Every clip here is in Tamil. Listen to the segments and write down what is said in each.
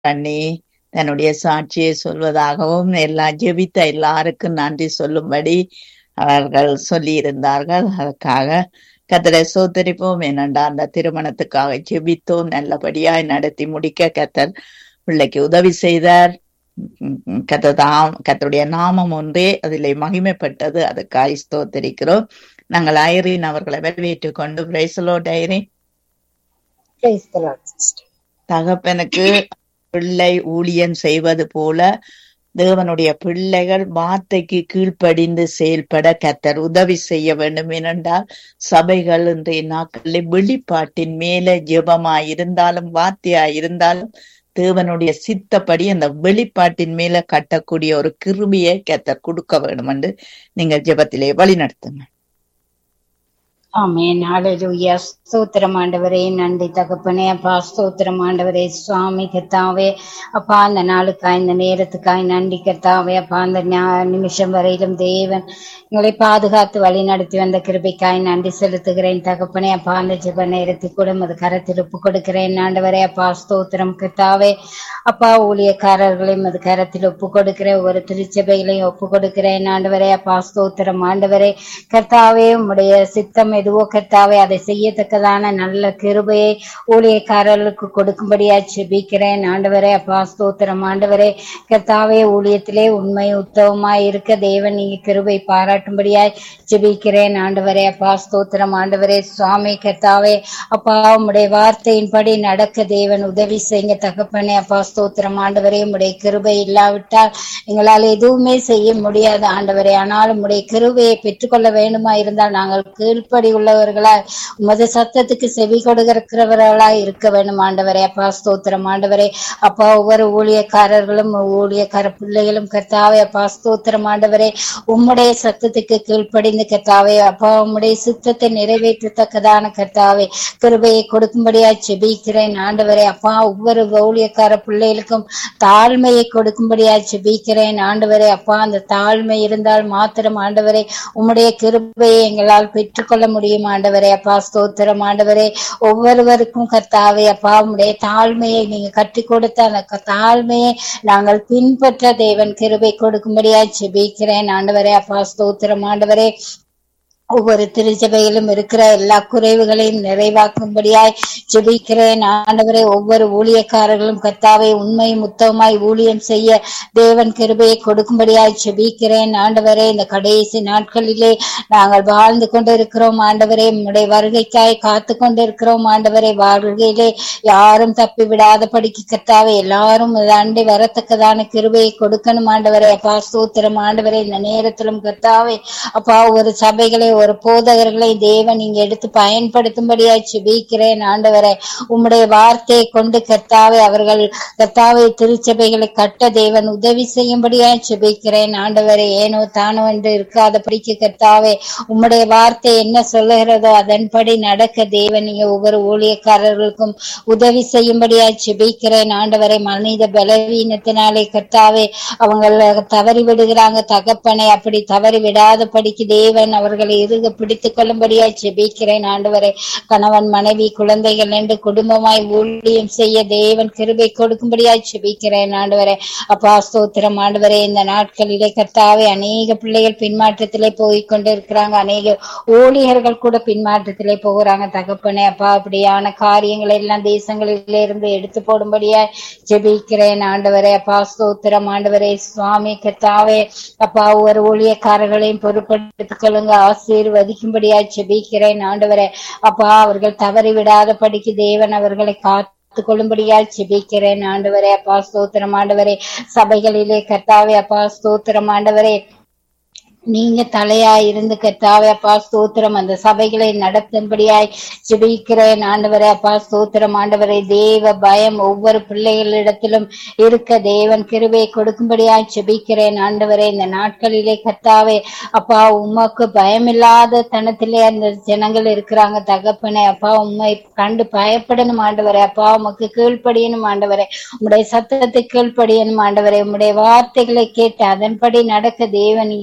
பண்ணி தன்னுடைய சாட்சியை சொல்வதாகவும் எல்லா ஜெபித்த எல்லாருக்கும் நன்றி சொல்லும்படி அவர்கள் சொல்லியிருந்தார்கள் அதற்காக கத்தரை சோத்தரிப்போம் என்னண்டா அந்த திருமணத்துக்காக ஜெபித்தோம் நல்லபடியாய் நடத்தி முடிக்க கத்தர் பிள்ளைக்கு உதவி செய்தார் கத்ததாம் கத்தருடைய நாமம் ஒன்றே அதிலே மகிமைப்பட்டது அதுக்காய் ஸ்தோத்தரிக்கிறோம் நாங்கள் ஐரின் அவர்களை வரவேற்றுக் கொண்டு பிரைசலோ டைரி Praise the Lord, sister. தகப்பனுக்கு பிள்ளை ஊழியம் செய்வது போல தேவனுடைய பிள்ளைகள் வார்த்தைக்கு கீழ்ப்படிந்து செயல்பட கத்தர் உதவி செய்ய வேண்டும் ஏனென்றால் சபைகள் இன்றைய நாட்களில் வெளிப்பாட்டின் மேல ஜெபமாய் இருந்தாலும் வார்த்தையாய் இருந்தாலும் தேவனுடைய சித்தப்படி அந்த வெளிப்பாட்டின் மேல கட்டக்கூடிய ஒரு கிருபியை கத்தர் கொடுக்க வேண்டும் என்று நீங்கள் ஜெபத்திலே வழி நடத்துங்க ஆமென் ஹalleluya ஸ்தோத்திரம் ஆண்டவரே நன்றி தகப்பனே அப்பா ஸ்தோத்திரம் ஆண்டவரே சுவாமி கர்த்தாவே அப்பா அந்த நாளுக்காய் இந்த நேரத்துக்காய் நன்றி கர்த்தாவே அப்பா அந்த ஞா- நிமிஷம் வரையிலும் தேவன் எங்களை பாதுகாத்து வழி நடத்தி வந்த கிருபைக்காய் நன்றி செலுத்துகிறேன் தகப்பனே அப்பா அந்த ஜெப நேரத்துக்கு கூட அது கரத்தில் ஒப்பு கொடுக்கிறேன் ஆண்டவரே அப்பா ஸ்தோத்திரம் கர்த்தாவே அப்பா ஊழியக்காரர்களையும் அது கரத்தில் ஒப்பு கொடுக்கிறேன் ஒரு திருச்சபைகளையும் ஒப்பு கொடுக்கிறேன் ஆண்டவரே அப்பா ஸ்தோத்திரம் ஆண்டவரே கர்த்தாவே உம்முடைய சித்தம் எதுவோ கர்த்தாவே அதை செய்யத்தக்கதான நல்ல கிருபையை ஊழியக்காரர்களுக்கு கொடுக்கும்படியா செபிக்கிறேன் ஆண்டவரே அப்பா ஸ்தோத்திரம் ஆண்டவரே கர்த்தாவே ஊழியத்திலே உண்மை உத்தவமாய் இருக்க தேவன் நீங்க கிருபை பாராட்டும்படியாய் ஜெபிக்கிறேன் ஆண்டவரே அப்பா ஸ்தோத்திரம் ஆண்டவரே சுவாமி கர்த்தாவே அப்பா உம்முடைய வார்த்தையின்படி நடக்க தேவன் உதவி செய்யுங்க தகப்பனே அப்பா ஸ்தோத்திரம் ஆண்டவரே உம்முடைய கிருபை இல்லாவிட்டால் எங்களால் எதுவுமே செய்ய முடியாது ஆண்டவரே ஆனாலும் உம்முடைய கிருபையை பெற்றுக்கொள்ள வேண்டுமா இருந்தால் நாங்கள் கீழ்ப்படி உள்ளவர்களா உமது சத்தத்துக்கு செவி கொடுக்கிறவர்களாய் இருக்க வேண்டும் ஆண்டவரே அப்பா ஸ்தோத்திரம் ஆண்டவரே அப்பா ஒவ்வொரு ஊழியக்காரர்களும் ஊழியக்கார பிள்ளைகளும் கர்த்தாவே அப்பா ஸ்தோத்திரம் ஆண்டவரே உம்முடைய சத்தத்துக்கு கீழ்ப்படிந்து கர்த்தாவே அப்பா உம்முடைய சித்தத்தை நிறைவேற்றத்தக்கதான கர்த்தாவே கிருபையை கொடுக்கும்படியா செபிக்கிறேன் ஆண்டவரே அப்பா ஒவ்வொரு ஊழியக்கார பிள்ளைகளுக்கும் தாழ்மையை கொடுக்கும்படியா செபிக்கிறேன் ஆண்டவரே அப்பா அந்த தாழ்மை இருந்தால் மாத்திரம் ஆண்டவரே உம்முடைய கிருபையை எங்களால் பெற்றுக்கொள்ள முடியும் ஆண்டவரே அப்பா ஸ்தோத்திரம் ஆண்டவரே ஒவ்வொருவருக்கும் கர்த்தாவே அப்பா உம்முடைய தாழ்மையை நீங்க கற்றுக் கொடுத்த அந்த க- தாழ்மையை நாங்கள் பின்பற்ற தேவன் கிருபை கொடுக்கும்படியா செபிக்கிறேன் ஆண்டவரே அப்பா ஸ்தோத்திரம் ஆண்டவரே ஒவ்வொரு திருச்சபையிலும் இருக்கிற எல்லா குறைவுகளையும் நிறைவாக்கும்படியாய் ஜெபிக்கிறேன் ஆண்டவரே ஒவ்வொரு ஊழியக்காரர்களும் கர்த்தாவை உண்மை முத்தமாய் ஊழியம் செய்ய தேவன் கிருபையை கொடுக்கும்படியாய் ஜெபிக்கிறேன் ஆண்டவரே இந்த கடைசி நாட்களிலே நாங்கள் வாழ்ந்து கொண்டிருக்கிறோம் ஆண்டவரே உம்முடைய வருகைக்காய் காத்து கொண்டிருக்கிறோம் ஆண்டவரே வருகையிலே யாரும் தப்பி விடாத படிக்க கர்த்தாவே எல்லாரும் அண்டி வரத்தக்கதான கிருபையை கொடுக்கணும் ஆண்டவரே அப்பா ஸ்தோத்திரம் ஆண்டவரே இந்த நேரத்திலும் கர்த்தாவே அப்பா ஒரு சபைகளை ஒரு போதகர்களை தேவன் இங்க எடுத்து பயன்படுத்தும்படியாய் செபிக்கிறேன் ஆண்டவரே உம்முடைய வார்த்தையை கொண்டு கர்த்தாவே அவர்கள் கர்த்தாவை திருச்சபைகளை கட்ட தேவன் உதவி செய்யும்படியாய் செபிக்கிறேன் ஆண்டவரே ஏனோ தானோ என்று இருக்காத படிக்க கர்த்தாவே உம்முடைய வார்த்தை என்ன சொல்லுகிறதோ அதன்படி நடக்க தேவன் நீங்க ஒவ்வொரு ஊழியக்காரர்களுக்கும் உதவி செய்யும்படியாய் செபிக்கிறேன் ஆண்டவரை மனித பலவீனத்தினாலே கர்த்தாவே அவங்க தவறி விடுகிறாங்க தகப்பனை அப்படி தவறி விடாத படிக்கு தேவன் அவர்களை இறுக பிடித்துக் கொள்ளும்படியாய் செபிக்கிறேன் ஆண்டவரை கணவன் மனைவி குழந்தைகள் என்று குடும்பமாய் ஊழியம் செய்ய தேவன் கிருபை கொடுக்கும்படியாய் செபிக்கிறேன் ஆண்டவரே அப்பா ஸ்தோத்திரம் ஆண்டவரே இந்த நாட்களிலே கர்த்தாவே அநேக பிள்ளைகள் பின்மாற்றத்திலே போய் கொண்டிருக்கிறாங்க அநேக ஊழியர்கள் கூட பின்மாற்றத்திலே போகிறாங்க தகப்பனே அப்பா அப்படியான காரியங்களை எல்லாம் தேசங்களிலே இருந்து எடுத்து போடும்படியாய் ஜெபிக்கிறேன் ஆண்டவரே அப்பா ஸ்தோத்திரம் ஆண்டவரே சுவாமி கர்த்தாவே அப்பா ஒவ்வொரு ஊழியக்காரர்களையும் பொறுப்படுத்திக் கொள்ளுங்க ஆசீர்வதிக்கும்படியாய் ஜெபிக்கிறேன் ஆண்டவரே அப்பா அவர்கள் தவறி விடாத படிக்கு தேவன் அவர்களை காத்து கொள்ளும்படியாய் ஜெபிக்கிறேன் ஆண்டவரே அப்பா ஸ்தோத்திரம் ஆண்டவரே சபைகளிலே கர்த்தாவே அப்பா ஸ்தோத்திரம் ஆண்டவரே நீங்க தலையாய் இருந்து கர்த்தாவே அப்பா ஸ்தோத்திரம் அந்த சபைகளை நடத்தும்படியாய் ஜெபிக்கிறேன் ஆண்டவரே அப்பா ஸ்தோத்திரம் ஆண்டவரே தேவ பயம் ஒவ்வொரு பிள்ளைகளிடத்திலும் இருக்க தேவன் கிருபை கொடுக்கும்படியாய் ஜெபிக்கிறேன் ஆண்டவரே இந்த நாட்களிலே கர்த்தாவே அப்பா உமக்கு பயமில்லாத தனத்திலே அந்த ஜனங்கள் இருக்கிறாங்க தகப்பனே அப்பா உண்மை கண்டு பயப்படணும் ஆண்டவரே அப்பா உமக்கு கீழ்ப்படியணும் ஆண்டவரே உம்முடைய சத்தத்தை கீழ்ப்படியணும் ஆண்டவரே உம்முடைய வார்த்தைகளை கேட்டு அதன்படி நடக்க தேவன் நீங்க உதவி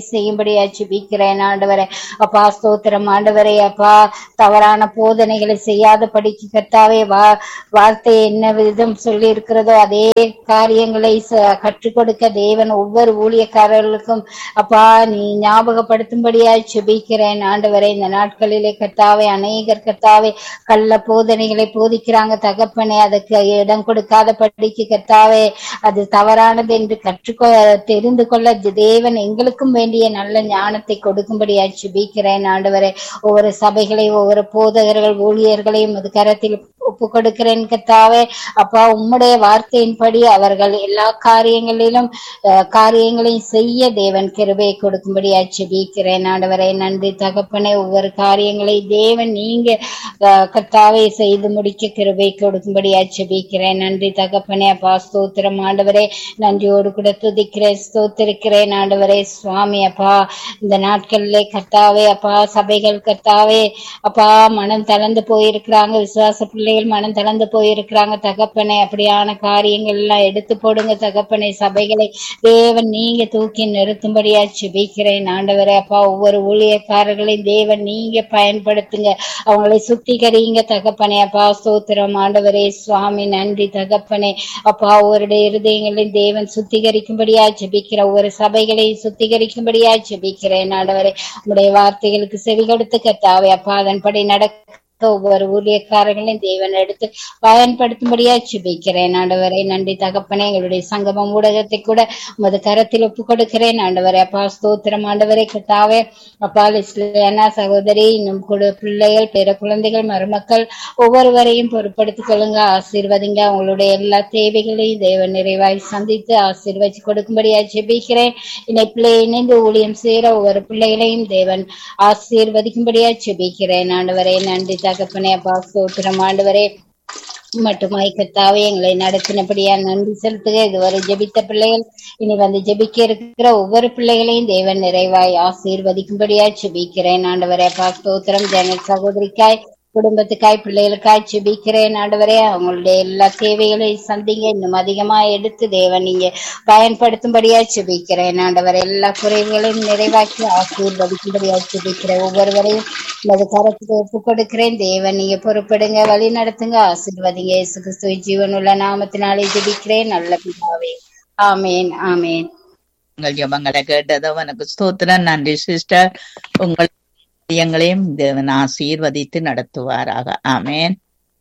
செய்யும்படியா ஜெபிக்கிறேன் ஆண்டவரே அப்பா ஸ்தோத்திரம் ஆண்டவரே அப்பா தவறான போதனைகளை செய்யாதபடிக்கு கர்த்தாவே வா வார்த்தை என்ன விதம் சொல்லி இருக்கிறதோ அதே காரியங்களை ச- கற்றுக் கொடுக்க தேவன் ஒவ்வொரு ஊழியக்காரர்களுக்கும் அப்பா நீ ஞாபகப்படுத்தும்படியா ஜெபிக்கிறேன் ஆண்டவரே இந்த நாட்களிலே கர்த்தாவே அநேகர் கர்த்தாவே கள்ள போதனைகளை போதிக்கிறாங்க தகப்பனே அதுக்கு இடம் கொடுக்காத படிக்கு கர்த்தாவே அது தவறானது என்று கற்றுக்கொ தெரிந்து கொள்ள தேவன் எங்களுக்கும் வேண்டிய நல்ல ஞானத்தை கொடுக்கும்படியா ஜெபிக்கிறேன் ஆண்டவரே ஒவ்வொரு சபைகளை ஒவ்வொரு போதகர்கள் ஊழியர்களையும் அது கரத்தில் ஒப்பு கொடுக்கிறேன் கர்த்தாவே அப்பா உம்முடைய வார்த்தையின்படி அவர்கள் எல்லா காரியங்களிலும் அஹ், காரியங்களையும் செய்ய தேவன் கிருபையை கொடுக்கும்படியா ஜெபிக்கிறேன் ஆண்டவரே நன்றி தகப்பனே ஒவ்வொரு காரியங்களை தேவன் நீங்க அஹ், கர்த்தாவே செய்து முடிக்க கிருபை கொடுக்கும்படியா ஜெபிக்கிறேன் நன்றி தகப்பனே அப்பா ஸ்தோத்திரம் ஆண்டவரே நன்றியோடு கூட துதிக்கிறேன் ஸ்தோத்திருக்கிறேன் ஆண்டவரே சுவாமி அப்பா இந்த நாட்களிலே கர்த்தாவே அப்பா சபைகள் கர்த்தாவே அப்பா மனம் தளர்ந்து போயிருக்கிறாங்க விசுவாச பிள்ளைகள் மனம் தளர்ந்து போயிருக்கிறாங்க தகப்பனே அப்படியான காரியங்கள் எல்லாம் எடுத்து போடுங்க தகப்பனே சபைகளை தேவன் நீங்க தூக்கி நிறுத்தும்படியா ஜெபிக்கிறேன் ஆண்டவரே அப்பா ஒவ்வொரு ஊழியக்காரர்களையும் தேவன் நீங்க பயன்படுத்துங்க அவங்களை சுத்திகரிங்க தகப்பனே அப்பா ஸ்தோத்திரம் ஆண்டவரே சுவாமி நன்றி தகப்பனே அப்பா ஒருடைய இருதயங்களையும் தேவன் சுத்திகரிக்கும்படியா ஜெபிக்கிற ஒவ்வொரு சபைகளையும் சுத்திகரிக்கும்படியா ஜெபிக்கிறேன் ஆண்டவரே உங்களுடைய வார்த்தைகளுக்கு செவி கொடுத்து கத்தாவே அப்பா அதன்படி நடக்க ஒவ்வொரு ஊழியக்காரர்களையும் தேவன் எடுத்து பயன்படுத்தும்படியா ஜெபிக்கிறேன் ஆண்டவரே நன்றி தகப்பனே எங்களுடைய சங்கமம் ஊடகத்தை கூட உமது கரத்தில் ஒப்பு கொடுக்கிறேன் ஆண்டவரே அப்பா ஸ்தோத்திரம் ஆண்டவரே கத்தாவே அப்பா லிஸ்லியானா சகோதரி இன்னும் கூட பிள்ளைகள் பேர குழந்தைகள் மருமக்கள் ஒவ்வொருவரையும் பொறுப்படுத்திக் கொள்ளுங்க ஆசீர்வதிங்க அவங்களுடைய எல்லா தேவைகளையும் தேவன் நிறைவாய் சந்தித்து ஆசீர்வதிச்சு கொடுக்கும்படியா ஜெபிக்கிறேன் இணைப்பிலே இணைந்து ஊழியம் செய்யற ஒவ்வொரு பிள்ளைகளையும் தேவன் ஆசீர்வதிக்கும்படியா ஜெபிக்கிறேன் ஆண்டவரே நன்றி தகப்பனே அப்பா ஸ்தோத்திரம் ஆண்டவரே மட்டுமாய் கத்தாவே எங்களை நடத்தினபடியா நன்றி செலுத்துக இதுவரை ஜெபித்த பிள்ளைகள் இனி வந்து ஜெபிக்க இருக்கிற ஒவ்வொரு பிள்ளைகளையும் தேவன் நிறைவாய் ஆசீர்வதிக்கும்படியா ஜெபிக்கிறேன் ஆண்டவரே அப்பா ஸ்தோத்திரம் ஜெனல் சகோதரிக்காய் குடும்பத்துக்காய் பிள்ளைகளுக்காய் ஜெபிக்கிறேன் ஆண்டவரே அவங்களுடைய எல்லா தேவைகளையும் சந்திங்க இன்னும் அதிகமா எடுத்து தேவன் நீங்க பயன்படுத்தும்படியா ஜெபிக்கிறேன் ஆண்டவரே எல்லா குறைவுகளையும் நிறைவாக்கி ஆசீர்வதிக்கும்படியா ஜெபிக்கிறேன் ஒவ்வொருவரையும் உமது கரத்துக்கு ஒப்பு கொடுக்கிறேன் தேவன் நீங்க பொறுப்படுங்க வழி நடத்துங்க ஆசீர்வதிங்க இயேசு கிறிஸ்துவ ஜீவனுள்ள நாமத்தினாலே ஜெபிக்கிறேன் நல்ல பிதாவே ஆமேன் ஆமேன் உங்கள் ஜபங்களை கேட்டதோ எனக்கு ஸ்தோத்திரம் நன்றி சிஸ்டர் உங்கள் எங்களையும் தேவன் ஆசீர்வதித்து நடத்துவாராக ஆமேன்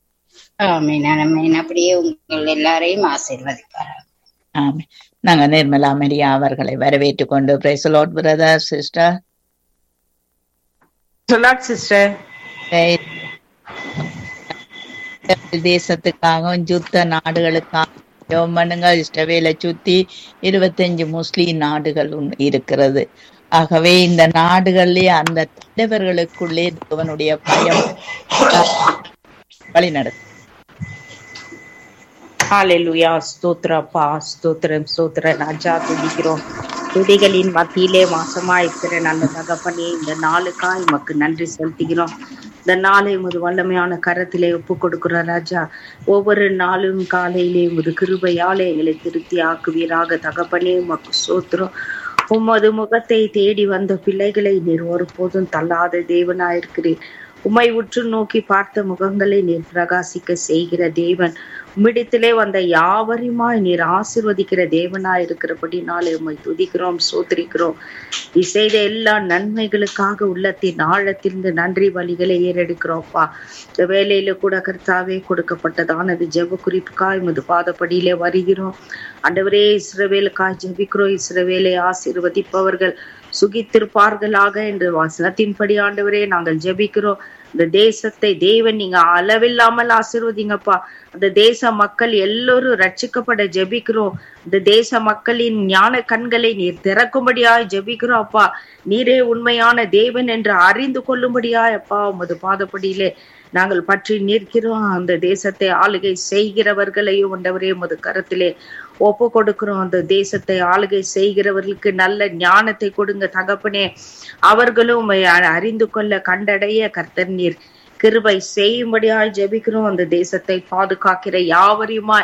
ஆமேன் ஆமேன் அப்படியே உங்கள் எல்லாரையும் ஆசீர்வதிப்பார் ஆமேன் நாங்க நிர்மலா மரியா அவர்களை வரவேற்றுக் கொண்டு பிரைசலோட் பிரதர் சிஸ்டர் சொல்லாட் சிஸ்டர் தேசத்துக்காகவும் யுத்த நாடுகளுக்காக ஜெபம் பண்ணுங்க இஷ்டவேலை சுத்தி இருபத்தஞ்சு முஸ்லீம் நாடுகள் உண்டு- இருக்கிறது ஆகவே இந்த நாடுகளிலே அந்த தலைவர்களுக்குள்ளே தேவனுடைய பயம் வழி நடத்தும் ஹalleluya ஸ்தோத்திரப்பா ஸ்தோத்திரம் ஸ்தோத்திர ராஜா துதிக்கிறோம் துதிகளின் மத்தியிலே மாசமா இருக்கிற நல்ல தகப்பனே இந்த நாளுக்காய் உமக்கு நன்றி செலுத்துகிறோம் இந்த நாளை உமது வல்லமையான கரத்திலே ஒப்பு கொடுக்கிறோம் ராஜா ஒவ்வொரு நாளும் காலையிலே உமது கிருபையாலே எங்களை திருப்தி ஆக்குவீராக தகப்பனே உமக்கு சோத்திரம் உமது முகத்தை தேடி வந்த பிள்ளைகளை நீர் ஒருபோதும் தள்ளாத தேவனாயிருக்கிறீர் உம்மை உற்று நோக்கி பார்த்த முகங்களை நீர் பிரகாசிக்க செய்கிற தேவன் உம்மிடத்திலே வந்த யாவரையுமாய் நீர் ஆசிர்வதிக்கிற தேவனாய் இருக்கிறபடி நாளை உம்மை துதிக்கிறோம் சோத்திரிக்கிறோம் நீ செய்த எல்லா நன்மைகளுக்காக உள்ளத்தின் ஆழத்திலிருந்து நன்றி வழிகளை ஏறெடுக்கிறோம்ப்பா இந்த வேலையில கூட கர்த்தாவே கொடுக்கப்பட்டதானது ஜெப குறிப்புக்காய் உமது பாதப்படியிலே வருகிறோம் ஆண்டவரே இஸ்ரவேலுக்காய் ஜெபிக்கிறோம் இஸ்ரவேலை ஆசீர்வதிப்பவர்கள் சுகித்திருப்பார்களாக என்று வசனத்தின்படி ஆண்டவரே நாங்கள் ஜெபிக்கிறோம் இந்த தேசத்தை தேவன் நீங்க அளவில்லாமல் ஆசீர்வதிங்கப்பா அந்த தேச மக்கள் எல்லோரும் ரட்சிக்கப்பட ஜெபிக்கிறோம் இந்த தேச மக்களின் ஞான கண்களை நீர் திறக்கும்படியாய் ஜெபிக்கிறோம் அப்பா நீரே உண்மையான தேவன் என்று அறிந்து கொள்ளும்படியாய் அப்பா உமது பாதப்படியிலே நாங்கள் பற்றி நிற்கிறோம் அந்த தேசத்தை ஆளுகை செய்கிறவர்களையும் ஆண்டவரே உமது கரத்திலே ஒப்பு கொடுக்கிறோம் அந்த தேசத்தை ஆளுகை செய்கிறவர்களுக்கு நல்ல ஞானத்தை கொடுங்க தகப்பனே அவர்களும் உம்மை அ- அறிந்து கொள்ள கண்டடைய கர்த்தர் நீர் கிருபை செய்யும்படியாய் ஜெபிக்கிறோம் அந்த தேசத்தை பாதுகாக்கிற யாவரையுமாய்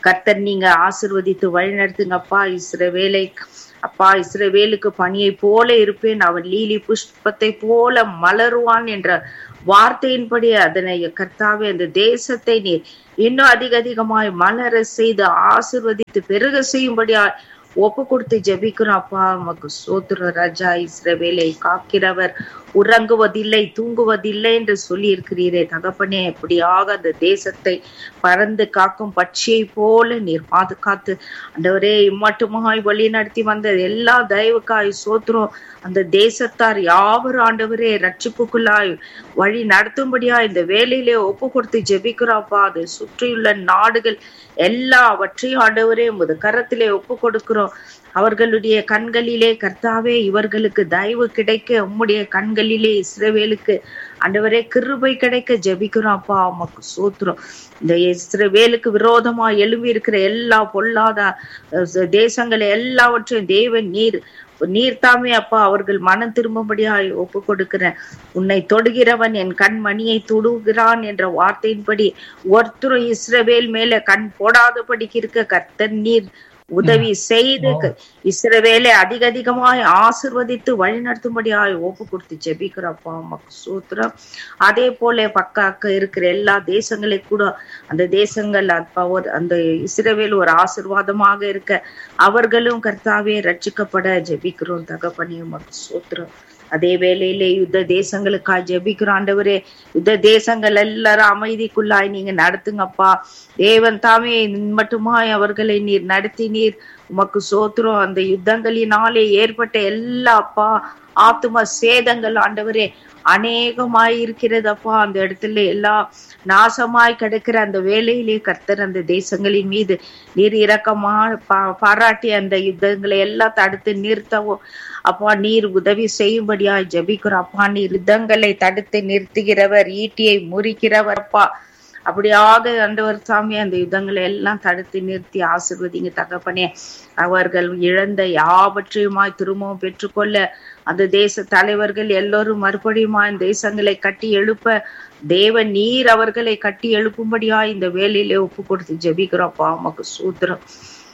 கர்த்தர் நீங்க ஆசிர்வதித்து வழிநடத்துங்கப்பா இஸ்ரவேலை அப்பா இஸ்ரவேலுக்கு பணியை போல இருப்பேன் அவன் லீலி புஷ்பத்தை போல மலருவான் என்ற வார்த்தையின்படி அதனை கர்த்தாவே அந்த தேசத்தை நீர் இன்னும் அதிக அதிகமாய் மலர செய்து ஆசிர்வதித்து பெருக செய்யும்படியா ஒப்பு கொடுத்து ஜெபிக்கிறோம் அப்பா உமக்கு சோத்துர ராஜா இஸ்ரவேலை காக்கிறவர் உறங்குவதில்லை தூங்குவதில்லை என்று சொல்லி இருக்கிறீரே தகப்பனே எப்படியாக அந்த தேசத்தை பறந்து காக்கும் பட்சியை போல நீர் பாதுகாத்து அண்டவரே இம்மட்டுமாய் வழி நடத்தி வந்த எல்லா தயவுக்காய் சோத்துரும் அந்த தேசத்தார் யாவரும் ஆண்டவரே ரட்சிப்புக்குள்ளாய் வழி நடத்தும்படியா இந்த வேலையிலே ஒப்பு கொடுத்து ஜெபிக்கிறாப்பா அது சுற்றியுள்ள நாடுகள் எல்லாவற்றையும் ஆண்டவரே உமது கரத்திலே ஒப்பு கொடுக்கிறோம் அவர்களுடைய கண்களிலே கர்த்தாவே இவர்களுக்கு தயவு கிடைக்க உம்முடைய கண்களிலே இஸ்ரவேலுக்கு ஆண்டவரே கிருபை கிடைக்க ஜெபிக்கிறோம் அப்பா உமக்கு சோத்துறோம் இந்த இஸ்ரவேலுக்கு விரோதமா எழும்பி இருக்கிற எல்லா பொல்லாத அஹ், தேசங்களை எல்லாவற்றையும் தேவன் நீர் நீர் தாமே அப்பா அவர்கள் மனம் திரும்பும்படியாய் ஒப்பு கொடுக்கிறேன் உன்னை தொடுகிறவன் என் கண்மணியை தொடுகிறான் என்ற வார்த்தையின்படி ஒருத்தரும் இஸ்ரவேல் மேல கண் போடாதபடிக்கு இருக்க கர்த்தர் நீர் உதவி செய்து க- இஸ்ரவேலை அதிக அதிகமாய் ஆசிர்வதித்து வழிநடத்தும்படியாய் ஒப்பு கொடுத்து ஜெபிக்கிறப்பா உமக்கு சூத்திரம் அதே போல பக்காக்க இருக்கிற எல்லா தேசங்களை கூட அந்த தேசங்கள் அப்பா ஒரு அந்த இஸ்ரவேல் ஒரு ஆசிர்வாதமாக இருக்க அவர்களும் கர்த்தாவே ரட்சிக்கப்பட ஜெபிக்கிறோம் தகப்பனே உமக்கு சூத்திரம் அதே வேளையிலே யுத்த தேசங்களுக்காய் ஜெபிக்கிறோம் ஆண்டவரே யுத்த தேசங்கள் எல்லாரும் அமைதிக்குள்ளாய் நீங்க நடத்துங்கப்பா தேவன் தாமே மட்டுமாய் அவர்களை நீர் நடத்தி நீர் உமக்கு சோத்துறோம் அந்த யுத்தங்களினாலே ஏற்பட்ட எல்லா அப்பா ஆத்தும சேதங்கள் ஆண்டவரே அநேகமாய் இருக்கிறதப்பா அந்த இடத்துல எல்லா நாசமாய் கிடக்கிற அந்த வேலையிலே கர்த்தர் அந்த தேசங்களின் மீது நீர் இரக்கமா பா- பாராட்டி அந்த யுத்தங்களை எல்லாம் தடுத்து நிறுத்தவும் அப்பா நீர் உதவி செய்யும்படியாய் ஜெபிக்கிறோம் அப்பா நீர் யுத்தங்களை தடுத்து நிறுத்துகிறவர் ஈட்டியை முறிக்கிறவர் அப்பா அப்படியாக ஆண்டவர் சாமி அந்த யுத்தங்களை எல்லாம் தடுத்து நிறுத்தி ஆசிர்வதிங்க தகப்பனே அவர்கள் இழந்த யாவற்றையுமாய் திரும்பவும் பெற்றுக்கொள்ள அந்த தேச தலைவர்கள் எல்லோரும் மறுபடியுமா இந்த தேசங்களை கட்டி எழுப்ப தேவ நீர் அவர்களை கட்டி எழுப்பும்படியாய் இந்த வேலையிலே ஒப்பு கொடுத்து ஜெபிக்கிறோம்ப்பா உமக்கு சூத்திரம்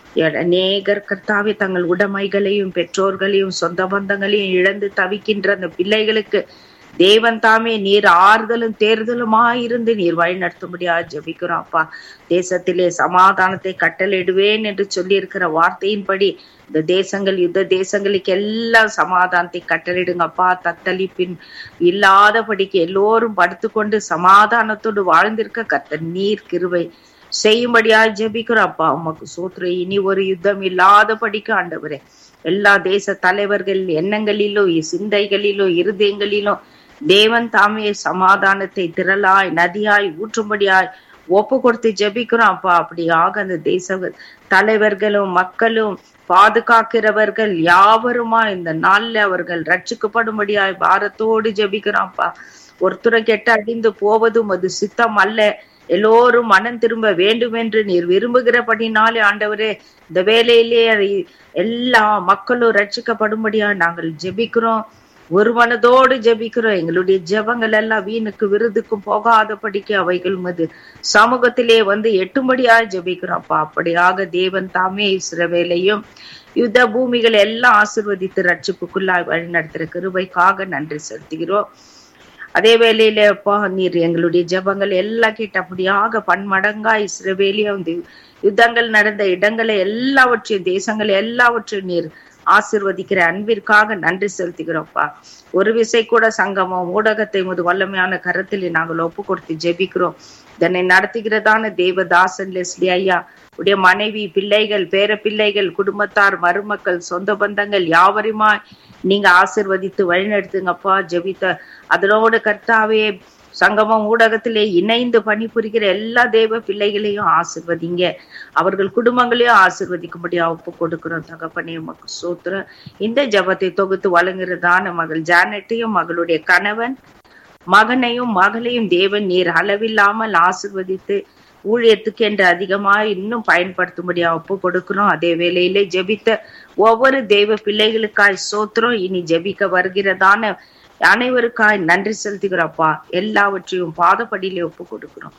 அநேகர் கர்த்தாவே தங்கள் உடைமைகளையும் பெற்றோர்களையும் சொந்த பந்தங்களையும் இழந்து தவிக்கின்ற அந்த பிள்ளைகளுக்கு தேவன் தாமே நீர் ஆறுதலும் தேர்தலுமாயிருந்து நீர் வழி நடத்தும்படியா ஜெபிக்கிறோம் அப்பா தேசத்திலே சமாதானத்தை கட்டளையிடுவேன் என்று சொல்லி இருக்கிற வார்த்தையின்படி இந்த தேசங்கள் யுத்த தேசங்களுக்கு எல்லாம் சமாதானத்தை கட்டளையிடுங்கப்பா தத்தளிப்பின் இல்லாதபடிக்கு எல்லோரும் படுத்துக்கொண்டு சமாதானத்தோடு வாழ்ந்திருக்க கர்த்தர் நீர் கிருபை செய்யும்படியா ஜெபிக்கிறோம் அப்பா உமக்கு சோத்ரு இனி ஒரு யுத்தம் இல்லாதபடிக்கு ஆண்டவரே எல்லா தேச தலைவர்கள் எண்ணங்களிலோ சிந்தைகளிலோ இருதயங்களிலோ தேவன் தாமே சமாதானத்தை திரளாய் நதியாய் ஊற்றும்படியாய் ஒப்பு கொடுத்து ஜெபிக்கிறோம் அப்பா அப்படியாக அந்த தேச தலைவர்களும் மக்களும் பாதுகாக்கிறவர்கள் யாவருமா இந்த நாள்ல அவர்கள் ரட்சிக்கப்படும்படியாய் பாரத்தோடு ஜெபிக்கிறோம்ப்பா ஒருத்தரை கெட்ட அடிந்து போவதும் அது சித்தம் அல்ல எல்லோரும் மனம் திரும்ப வேண்டும் என்று நீர் விரும்புகிறபடினாலே ஆண்டவரே இந்த வேலையிலே அதை- எல்லா மக்களும் ரட்சிக்கப்படும்படியா நாங்கள் ஜெபிக்கிறோம் ஒரு மனதோடு ஜெபிக்கிறோம் எங்களுடைய ஜெபங்கள் எல்லாம் வீணுக்கு விருதுக்கும் போகாதபடிக்கு அவைகள் உமது சமூகத்திலே வந்து எட்டும்படியா ஜெபிக்கிறோம்ப்பா அப்படியாக தேவன் தாமே இஸ்ரவேலையும் யுத்த பூமிகள் எல்லாம் ஆசிர்வதித்து ரட்சிப்புக்குள்ளாய் வழி நடத்துற கிருபைக்காக நன்றி செலுத்துகிறோம் அதே வேளையில அப்பா நீர் எங்களுடைய ஜெபங்கள் எல்லாம் கேட்டு அப்படியாக பன்மடங்கா இஸ்ரவேலியா வந்து யுத்தங்கள் நடந்த இடங்களை எல்லாவற்றையும் தேசங்களை எல்லாவற்றையும் நீர் ஆசிர்வதிக்கிற அன்பிற்காக நன்றி செலுத்துகிறோம்ப்பா ஒரு விசை கூட சங்கமம் ஊடகத்தை முது வல்லமையான கரத்தில் நாங்கள் ஒப்பு கொடுத்து ஜெபிக்கிறோம் இதனை நடத்துகிறதான தேவதாசன் லெஸ்லி ஐயா உடைய மனைவி பிள்ளைகள் பேர பிள்ளைகள் குடும்பத்தார் மருமக்கள் சொந்த பந்தங்கள் யாவருமா நீங்க ஆசிர்வதித்து வழிநடத்துங்கப்பா ஜெபித்த அதனோடு கர்த்தாவே சங்கமம் ஊடகத்திலே இணைந்து பணிபுரிகிற எல்லா தேவ பிள்ளைகளையும் ஆசிர்வதிங்க அவர்கள் குடும்பங்களையும் ஆசிர்வதிக்கும்படியா ஒப்பு கொடுக்கிறோம் தகப்பனே உமக்கு சோத்திரம் இந்த ஜெபத்தை தொகுத்து வழங்குறதான மகள் ஜானட்டையும் மகளுடைய கணவன் மகனையும் மகளையும் தேவன் நீர் அளவில்லாமல் ஆசிர்வதித்து ஊழியத்துக்கு என்று அதிகமாக இன்னும் பயன்படுத்தும்படியா ஒப்பு கொடுக்கிறோம் அதே வேளையிலே ஜெபித்த ஒவ்வொரு தெய்வ பிள்ளைகளுக்காய் சோத்திரம் இனி ஜெபிக்க வருகிறதான அனைவருக்காய் நன்றி செலுத்துகிறப்பா எல்லாவற்றையும் பாதப்படியிலே ஒப்பு கொடுக்கிறோம்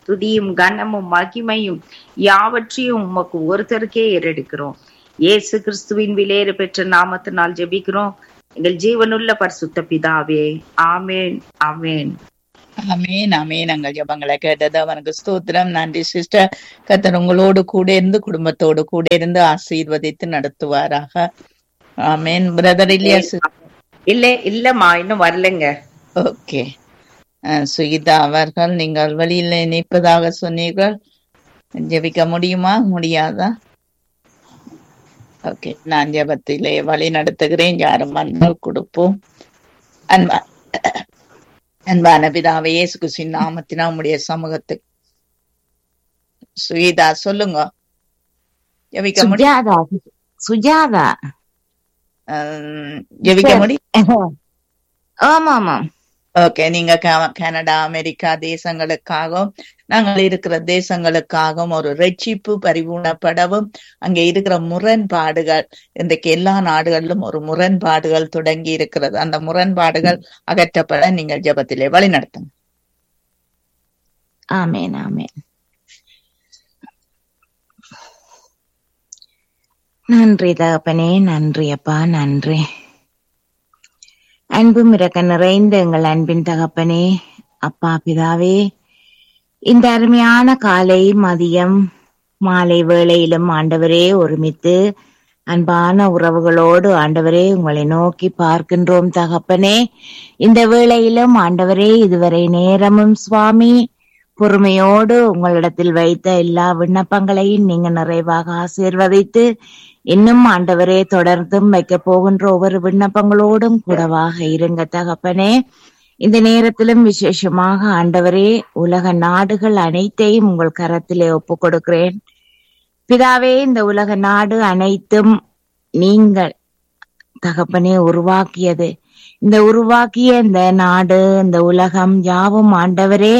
துதியும் கனமும் மகிமையும் யாவற்றையும் உமக்கு ஒருத்தருக்கே ஏறெடுக்கிறோம் இயேசு கிறிஸ்துவின் விலையேற பெற்ற நாமத்தினால் ஜெபிக்கிறோம் எங்கள் ஜீவனுள்ள பரிசுத்த பிதாவே ஆமேன் ஆமேன் அமேன் அமேன் எங்கள் ஜபங்களை கேட்டது அவனுக்கு ஸ்தோத்திரம் நன்றி சிஸ்டர் கத்தர் உங்களோடு கூட இருந்து குடும்பத்தோடு கூட இருந்து ஆசீர்வதித்து நடத்துவாராக ஆமேன் பிரதர் இல்லையா இல்ல இல்லம்மா இன்னும் வரலைங்க ஓகே சுகிதா அவர்கள் நீங்கள் வழியில் இணைப்பதாக சொன்னீர்கள் ஜெபிக்க முடியுமா முடியாதா ஓகே நான் ஜெபத்திலே வழி நடத்துகிறேன் யாரும் அன்பால் கொடுப்போம் அன்பா அன்பான பிதாவே இயேசு கிறிஸ்துவின் நாமத்தினா உம்முடைய சமூகத்துக்கு சுகிதா சொல்லுங்க ஜெபிக்க முடியும் சுஜாதா சுஜாதா ஜெபிக்க முடியும் ஆமா ஆமா ஓகே நீங்க கா- கனடா அமெரிக்கா தேசங்களுக்காகவும் நாங்கள் இருக்கிற தேசங்களுக்காகவும் ஒரு ரட்சிப்பு பரிபூர்ணப்படவும் அங்கே இருக்கிற முரண்பாடுகள் இன்றைக்கு எல்லா நாடுகளிலும் ஒரு முரண்பாடுகள் தொடங்கி இருக்கிறது அந்த முரண்பாடுகள் அகற்றப்பட நீங்கள் ஜெபத்திலே வழி நடத்துங்க ஆமேன் ஆமேன் நன்றி தகப்பனே நன்றி அப்பா நன்றி அன்பும் இறக்க நிறைந்த எங்கள் அன்பின் தகப்பனே அப்பா பிதாவே இந்த அருமையான காலை மதியம் மாலை வேளையிலும் ஆண்டவரே ஒருமித்து அன்பான உறவுகளோடு ஆண்டவரே உங்களை நோக்கி பார்க்கின்றோம் தகப்பனே இந்த வேளையிலும் ஆண்டவரே இதுவரை நேரமும் சுவாமி பொறுமையோடு உங்களிடத்தில் வைத்த எல்லா விண்ணப்பங்களையும் நீங்க நிறைவாக ஆசீர்வதித்து இன்னும் ஆண்டவரே தொடர்ந்தும் வைக்க போகின்ற ஒவ்வொரு விண்ணப்பங்களோடும் கூடவாக இருங்க தகப்பனே இந்த நேரத்திலும் விசேஷமாக ஆண்டவரே உலக நாடுகள் அனைத்தையும் உங்கள் கரத்திலே ஒப்பு கொடுக்கிறேன் பிதாவே இந்த உலக நாடு அனைத்தும் நீங்கள் தகப்பனே உருவாக்கியது இந்த உருவாக்கிய இந்த நாடு இந்த உலகம் யாவும் ஆண்டவரே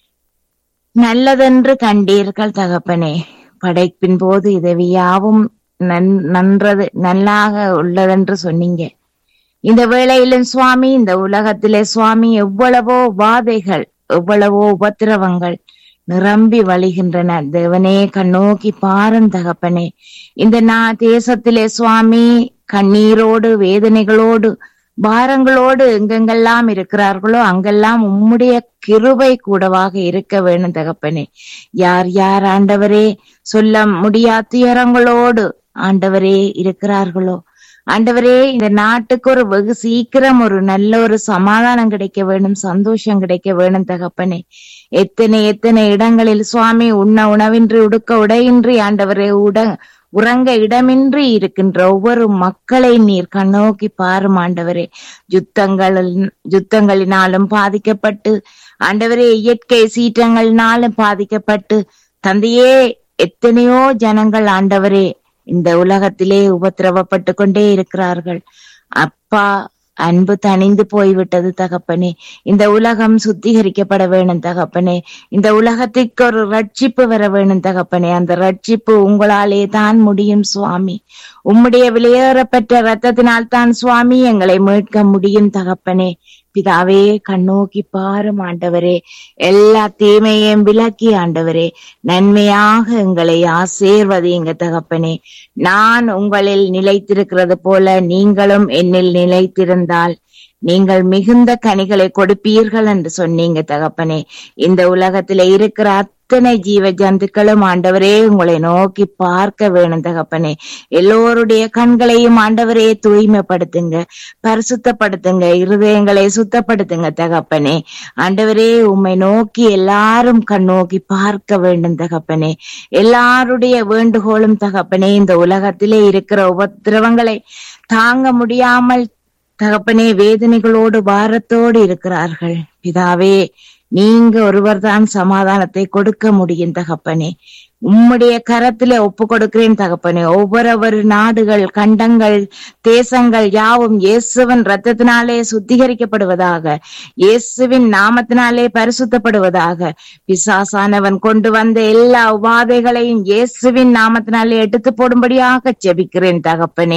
நல்லதென்று கண்டீர்கள் தகப்பனே படைப்பின் போது இது யாவும் நன்- நன்றது நல்லாக உள்ளதென்று சொன்னீங்க இந்த வேளையிலும் சுவாமி இந்த உலகத்திலே சுவாமி எவ்வளவோ வாதைகள் எவ்வளவோ உபத்திரவங்கள் நிரம்பி வழிகின்றன தேவனே கண்ணோக்கி பாரும் தகப்பனே இந்த நா தேசத்திலே சுவாமி கண்ணீரோடு வேதனைகளோடு பாரங்களோடு எங்கெங்கெல்லாம் இருக்கிறார்களோ அங்கெல்லாம் உம்முடைய கிருபை கூடவாக இருக்க வேணும் தகப்பனே யார் யார் ஆண்டவரே சொல்ல முடியாத துயரங்களோடு ஆண்டவரே இருக்கிறார்களோ ஆண்டவரே இந்த நாட்டுக்கு ஒரு வெகு சீக்கிரம் ஒரு நல்ல ஒரு சமாதானம் கிடைக்க வேணும் சந்தோஷம் கிடைக்க வேணும் தகப்பனே எத்தனை எத்தனை இடங்களில் சுவாமி உண்ண உணவின்றி உடுக்க உடையின்றி ஆண்டவரே உட உறங்க இடமின்றி இருக்கின்ற ஒவ்வொரு மக்களை நீர் கண்ணோக்கி பாரும் ஆண்டவரே யுத்தங்கள் யுத்தங்களினாலும் பாதிக்கப்பட்டு ஆண்டவரே இயற்கை சீற்றங்களினாலும் பாதிக்கப்பட்டு தந்தையே எத்தனையோ ஜனங்கள் ஆண்டவரே இந்த உலகத்திலே உபத்திரவப்பட்டு கொண்டே இருக்கிறார்கள் அப்பா அன்பு தணிந்து போய்விட்டது தகப்பனே இந்த உலகம் சுத்திகரிக்கப்பட வேணும் தகப்பனே இந்த உலகத்திற்கு ஒரு ரட்சிப்பு வர வேணும் தகப்பனே அந்த ரட்சிப்பு உங்களாலே தான் முடியும் சுவாமி உம்முடைய வெளியேறப்பட்ட ரத்தத்தினால் தான் சுவாமி எங்களை மீட்க முடியும் தகப்பனே பிதாவே கண்ணோக்கி பாரும் ஆண்டவரே எல்லா தீமையையும் விலக்கி ஆண்டவரே நன்மையாக எங்களை ஆசீர்வதியுங்க தகப்பனே நான் உங்களில் நிலைத்திருக்கிறது போல நீங்களும் என்னில் நிலைத்திருந்தால் நீங்கள் மிகுந்த கனிகளை கொடுப்பீர்கள் என்று சொன்னீங்க தகப்பனே இந்த உலகத்திலே இருக்கிற அத்தனை ஜீவ ஜந்துக்களும் ஆண்டவரே உங்களை நோக்கி பார்க்க வேணும் தகப்பனே எல்லோருடைய கண்களையும் ஆண்டவரே தூய்மைப்படுத்துங்க பரிசுத்தப்படுத்துங்க இருதயங்களை சுத்தப்படுத்துங்க தகப்பனே ஆண்டவரே உம்மை நோக்கி எல்லாரும் கண்ணோக்கி பார்க்க வேண்டும் தகப்பனே எல்லாருடைய வேண்டுகோளும் தகப்பனே இந்த உலகத்திலே இருக்கிற உபத்திரவங்களை தாங்க முடியாமல் தகப்பனே வேதனைகளோடு பாரத்தோடு இருக்கிறார்கள் பிதாவே நீங்க ஒருவர்தான் சமாதானத்தை கொடுக்க முடியும் தகப்பனே உம்முடைய கரத்திலே ஒப்பு கொடுக்கிறேன் தகப்பனே ஒவ்வொரு நாடுகள் கண்டங்கள் தேசங்கள் யாவும் இயேசுவின் ரத்தத்தினாலே சுத்திகரிக்கப்படுவதாக இயேசுவின் நாமத்தினாலே பரிசுத்தப்படுவதாக பிசாசானவன் கொண்டு வந்த எல்லா உபாதைகளையும் இயேசுவின் நாமத்தினாலே எடுத்து போடும்படியாக ஜெபிக்கிறேன் தகப்பனே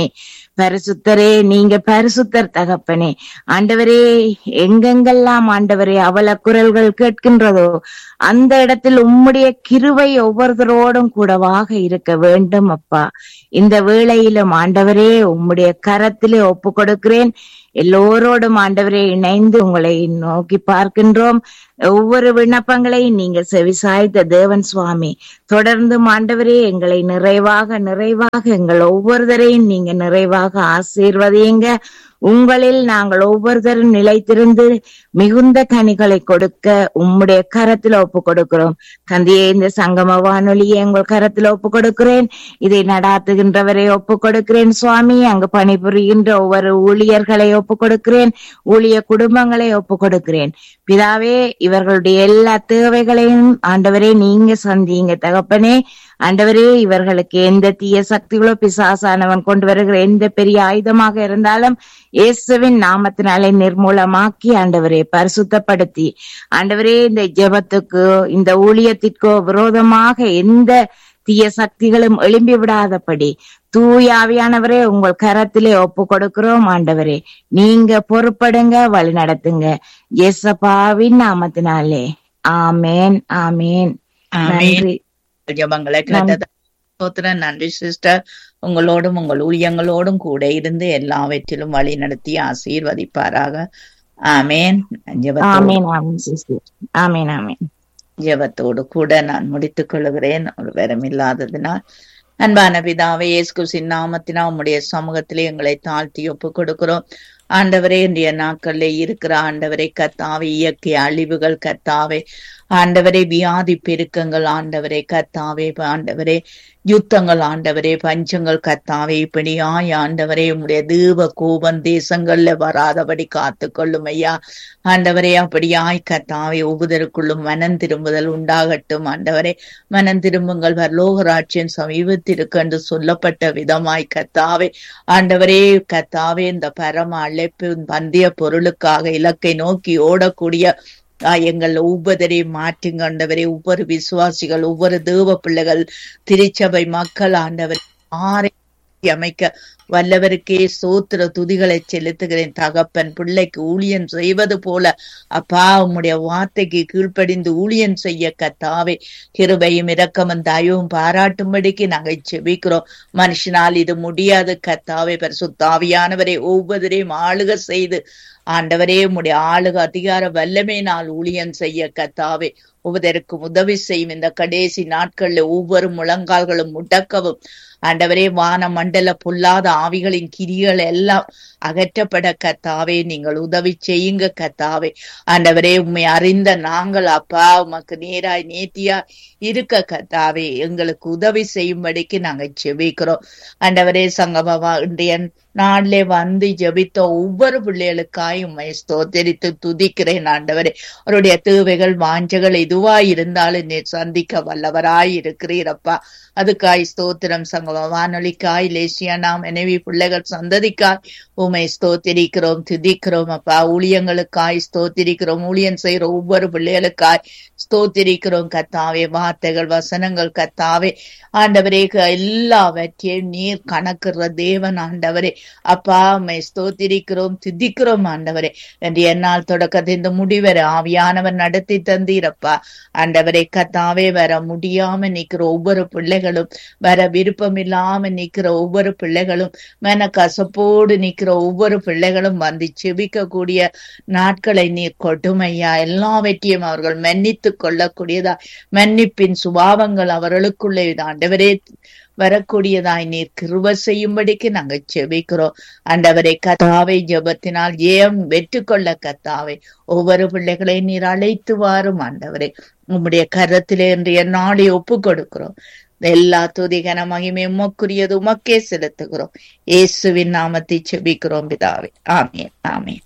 பரிசுத்தரே நீங்க பரிசுத்தர் தகப்பனே ஆண்டவரே எங்கெங்கெல்லாம் ஆண்டவரே அவல குரல்கள் கேட்கின்றதோ அந்த இடத்தில் உம்முடைய கிருவை ஒவ்வொருத்தரோடும் கூடவாக இருக்க வேண்டும் அப்பா இந்த வேளையிலும் ஆண்டவரே உம்முடைய கரத்திலே ஒப்பு கொடுக்கிறேன் எல்லோரோடும் ஆண்டவரே இணைந்து உங்களை நோக்கி பார்க்கின்றோம் ஒவ்வொரு விண்ணப்பங்களையும் நீங்க செவிசாய்த்த தேவன் சுவாமி தொடர்ந்து ஆண்டவரே எங்களை நிறைவாக நிறைவாக எங்கள் ஒவ்வொருத்தரையும் நீங்க நிறைவாக ஆசீர்வதியுங்க உங்களில் நாங்கள் ஒவ்வொருத்தரும் நிலைத்திருந்து மிகுந்த கனிகளை கொடுக்க உம்முடைய கரத்துல ஒப்பு கொடுக்கிறோம் தந்தையே இந்த சங்கம வானொலியை எங்கள் கரத்துல ஒப்பு கொடுக்கிறேன் இதை நடாத்துகின்றவரை ஒப்பு கொடுக்கிறேன் சுவாமி அங்கு பணிபுரிகின்ற ஒவ்வொரு ஊழியர்களை ஒப்பு கொடுக்கிறேன் ஊழிய குடும்பங்களை ஒப்பு கொடுக்கிறேன் பிதாவே இவர்களுடைய எல்லா தேவைகளையும் ஆண்டவரே நீங்க சந்திங்க தகப்பனே ஆண்டவரே இவர்களுக்கு எந்த தீய சக்திகளோ பிசாசானவன் கொண்டு வருகிற எந்த பெரிய ஆயுதமாக இருந்தாலும் இயேசுவின் நாமத்தினாலே நிர்மூலமாக்கி ஆண்டவரே பரிசுத்தப்படுத்தி ஆண்டவரே இந்த ஜெபத்துக்கு இந்த ஊழியத்திற்கோ விரோதமாக எந்த தீய சக்திகளும் எழும்பி விடாதபடி தூயாவியானவரே உங்கள் கரத்திலே ஒப்பு கொடுக்கிறோம் ஆண்டவரே நீங்க பொறுப்படுங்க வழி நடத்துங்க எசப்பாவின் நாமத்தினாலே ஆமேன் ஆமேன் நன்றி ஜபங்களை கேட்டது ஸ்தோத்திரம் நன்றி சிஸ்டர் உங்களோடும் உங்கள் ஊழியங்களோடும் கூட இருந்து எல்லாவற்றிலும் வழி நடத்தி ஆசீர்வதிப்பாராக ஆமேன் ஜெபத்தோடு ஆமேன் ஆமேன் சிஸ்டர் ஆமேன் ஆமேன் ஜெபத்தோடு கூட நான் முடித்துக் கொள்கிறேன் ஒரு வரம் இல்லாததினால் அன்பான பிதாவே இயேசு கிறிஸ்துவின் நாமத்தினால் உம்முடைய சமூகத்திலே எங்களை தாழ்த்தி ஒப்பு கொடுக்கிறோம் ஆண்டவரே இன்றைய நாட்களிலே இருக்கிற ஆண்டவரை கத்தாவே இயற்கை அழிவுகள் கத்தாவே ஆண்டவரே வியாதி பெருக்கங்கள் ஆண்டவரே கத்தாவே ஆண்டவரே யுத்தங்கள் ஆண்டவரே பஞ்சங்கள் கத்தாவே இப்படியாய் ஆண்டவரே உம்முடைய தீப கோபம் தேசங்கள்ல வராதபடி காத்து கொள்ளும் ஐயா ஆண்டவரே அப்படியாய் கத்தாவே ஒவ்வொருக்குள்ளும் மனம் திரும்புதல் உண்டாகட்டும் ஆண்டவரே மனம் திரும்புங்கள் வரலோகராட்சியின் சமீபத்திற்கு என்று சொல்லப்பட்ட விதமாய் கத்தாவே ஆண்டவரே கத்தாவே இந்த பரம அழைப்பு பந்திய பொருளுக்காக இலக்கை நோக்கி ஓடக்கூடிய எங்கள் ஒவ்வொருவரை மாற்றுங்க ஆண்டவரே ஒவ்வொரு விசுவாசிகள் ஒவ்வொரு தேவ பிள்ளைகள் திருச்சபை மக்கள் ஆண்டவர் ஆரை அமைக்க வல்லவருக்கே சோத்திர துதிகளை செலுத்துகிறேன் தகப்பன் பிள்ளைக்கு ஊழியன் செய்வது போல அப்பா உம்முடைய வார்த்தைக்கு கீழ்ப்படிந்து ஊழியன் செய்ய கத்தாவே கிருபையும் இரக்கமும் தயவும் பாராட்டும்படிக்கு நாங்கள் செபிக்கிறோம் மனுஷனால் இது முடியாது கத்தாவே பரிசுத்தாவியானவரை ஒவ்வொருவரையும் ஆளுக செய்து ஆண்டவரே உம்முடைய ஆளுக அதிகார வல்லமை நாள் ஊழியன் செய்ய கத்தாவே ஒவ்வொருவருக்கும் உதவி செய்யும் இந்த கடைசி நாட்கள்ல ஒவ்வொரு முழங்கால்களும் முடக்கவும் ஆண்டவரே வான மண்டல பொல்லாத ஆவிகளின் கிரிகள் எல்லாம் அகற்றப்பட கத்தாவே நீங்கள் உதவி செய்யுங்க கத்தாவே ஆண்டவரே உண்மை அறிந்த நாங்கள் அப்பா உமக்கு நேராய் நேத்தியா இருக்க கத்தாவே எங்களுக்கு உதவி செய்யும்படிக்கு நாங்க செபிக்கிறோம் ஆண்டவரே சங்கமவா இன்றைய நாளிலே வந்து ஜபித்த ஒவ்வொரு பிள்ளைகளுக்காய் உண்மை ஸ்தோத்தரித்து துதிக்கிறேன் ஆண்டவரே அவருடைய தேவைகள் வாஞ்சகள் எதுவா இருந்தாலும் நீ சந்திக்க வல்லவராய் இருக்கிறீரப்பா அதுக்காய் ஸ்தோத்திரம் சங்கம வானொலிக்காய் லேசியா நாம் மனைவி பிள்ளைகள் சந்ததிக்காய் உமை ஸ்தோத்திரிக்கிறோம் துதிக்கிறோம் அப்பா ஊழியங்களுக்காய் ஸ்தோத்திரிக்கிறோம் ஊழியன் செய்யற ஒவ்வொரு பிள்ளைகளுக்காய் ஸ்தோத்திரிக்கிறோம் கத்தாவே வார்த்தைகள் வசனங்கள் கத்தாவே ஆண்டவரே எல்லாவற்றையும் நீர் கணக்குற தேவன் ஆண்டவரே அப்பா உண்மை ஸ்தோத்திரிக்கிறோம் துதிக்கிறோம் ஆண்டவரே என்று என்னால் தொடக்கத்தை இந்த முடிவரை ஆவியானவர் நடத்தி தந்தீரப்பா ஆண்டவரை கத்தாவே வர முடியாம நிக்கிற ஒவ்வொரு பிள்ளைகளும் வர விருப்பம் இல்லாம நிக்கிற ஒவ்வொரு பிள்ளைகளும் மன கசப்போடு நிக்கிற ஒவ்வொரு பிள்ளைகளும் வந்து செபிக்க கூடிய நாட்களை நீர் கொடுமையா எல்லாவற்றையும் அவர்கள் மன்னித்து கொள்ளக்கூடியதா மன்னிப்பின் சுபாவங்கள் அவர்களுக்குள்ளே ஆண்டவரே வரக்கூடியதாய் நீர் கிருப செய்யும்படிக்கு நாங்க செபிக்கிறோம் ஆண்டவரை கத்தாவை ஜபத்தினால் ஏன் வெற்றி கொள்ள கத்தாவை ஒவ்வொரு பிள்ளைகளை நீர் அழைத்து வாரும் ஆண்டவரே உம்முடைய கரத்திலே இன்றைய நாளை ஒப்பு கொடுக்கிறோம் எல்லா துதிகன மகிமை உமக்குரியது உமக்கே செலுத்துகிறோம் இயேசுவின் நாமத்தை செபிக்கிறோம் பிதாவே ஆமீன் ஆமீன்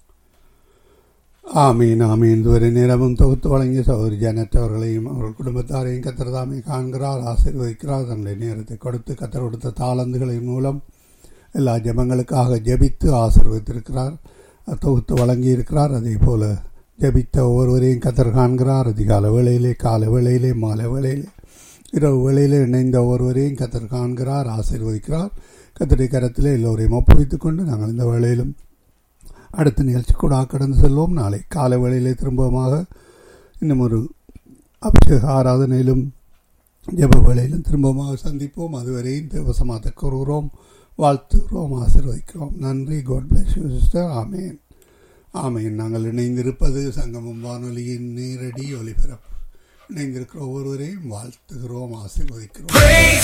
ஆமீன் ஆமீன் இதுவரை நேரமும் தொகுத்து வழங்கிய சௌரி ஜனத் அவர்களையும் அவர்கள் குடும்பத்தாரையும் கத்திரதாமை காண்கிறார் ஆசீர்வதிக்கிறார் தன்னுடைய நேரத்தை கொடுத்து கத்தர் கொடுத்த தாளந்துகளின் மூலம் எல்லா ஜபங்களுக்காக ஜபித்து ஆசீர்வதித்திருக்கிறார் தொகுத்து வழங்கியிருக்கிறார் அதே போல ஜபித்த ஒவ்வொருவரையும் கத்தர் காண்கிறார் அதிகால வேளையிலே கால வேளையிலே மாலை வேளையிலே இரவு வேளையில் இணைந்த ஒருவரையும் கத்தர் காண்கிறார் ஆசீர்வதிக்கிறார் கத்தருடைய கரத்தில் எல்லோரையும் ஒப்புவித்துக் கொண்டு நாங்கள் இந்த வேளையிலும் அடுத்த நிகழ்ச்சி கூட கடந்து செல்வோம் நாளை காலை வேளையிலே திரும்பமாக இன்னும் ஒரு அபிஷேக ஆராதனையிலும் ஜெப வேளையிலும் திரும்பமாக சந்திப்போம் அதுவரையும் தேவசமாத்த கூறுகிறோம் வாழ்த்துகிறோம் ஆசீர்வதிக்கிறோம் நன்றி God bless you sister amen amen நாங்கள் இணைந்திருப்பது சங்கமம் வானொலியின் நேரடி ஒளிபரப்பு இணைந்திருக்கிற ஒவ்வொருவரையும் வாழ்த்துகிறோம் ஆசீர்வதிக்கிறோம் Praise